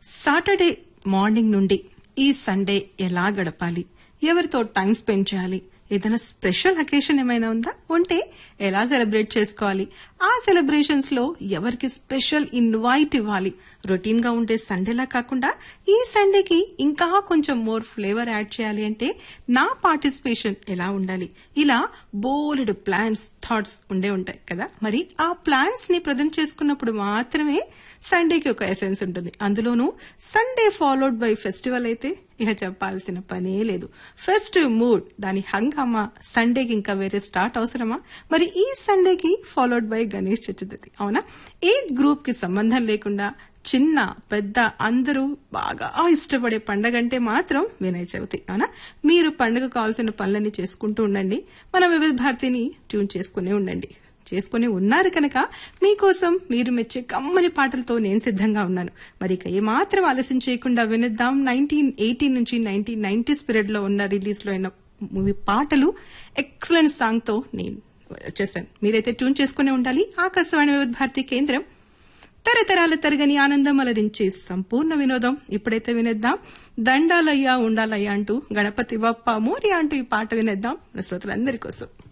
Saturday morning నుండి ఈ Sunday ఎలా గడపాలి ఎవరితో టైం స్పెండ్ చేయాలి ఏదైనా స్పెషల్ అకేషన్ ఏమైనా ఉందా ఉంటే ఎలా సెలబ్రేట్ చేసుకోవాలి ఆ సెలబ్రేషన్స్ లో ఎవరికి స్పెషల్ ఇన్వైట్ ఇవ్వాలి రొటీన్ గా ఉండే సండేలా కాకుండా ఈ సండేకి ఇంకా కొంచెం మోర్ ఫ్లేవర్ యాడ్ చేయాలి అంటే నా పార్టిసిపేషన్ ఎలా ఉండాలి ఇలా బోలెడు ప్లాన్స్ థాట్స్ ఉండే ఉంటాయి కదా మరి ఆ ప్లాన్స్ ని ప్రజెంట్ చేసుకున్నప్పుడు మాత్రమే సండేకి ఒక ఎసెన్స్ ఉంటుంది అందులోనూ సండే ఫాలోడ్ బై ఫెస్టివల్ అయితే ఇక చెప్పాల్సిన పనే లేదు ఫెస్టివ్ మూడ్ దాని హంగామా సండేకి ఇంకా వేరే స్టార్ట్ అవసరమా మరి ఈ సండేకి ఫాలోడ్ బై గణేష్ చతుర్థి అవునా ఏజ్ గ్రూప్ కి సంబంధం లేకుండా చిన్న పెద్ద అందరూ బాగా ఇష్టపడే పండగ అంటే మాత్రం వినాయక చవితి అవునా మీరు పండుగ కావాల్సిన పనులన్నీ చేసుకుంటూ ఉండండి మన వివిధ భారతిని ట్యూన్ చేసుకునే ఉండండి చేసుకుని ఉన్నారు కనుక మీకోసం మీరు మెచ్చే కమ్మని పాటలతో నేను సిద్ధంగా ఉన్నాను మరి ఇక ఏమాత్రం ఆలస్యం చేయకుండా వినిద్దాం నైన్టీన్ ఎయిటీన్ నుంచి నైన్టీన్ నైన్టీస్ పీరియడ్ లో ఉన్న రిలీజ్ లో అయిన మూవీ పాటలు ఎక్సలెంట్ సాంగ్ తో నేను వచ్చేసాను మీరైతే ట్యూన్ చేసుకునే ఉండాలి ఆకాశవాణి వివిధ భారతి కేంద్రం తరతరాల తరగని ఆనందం అలరించే సంపూర్ణ వినోదం ఇప్పుడైతే వినేద్దాం దండాలయ్యా ఉండాలయ్యా అంటూ గణపతి బప్ప మోరియా అంటూ ఈ పాట వినేద్దాం మన శ్రోతలందరి కోసం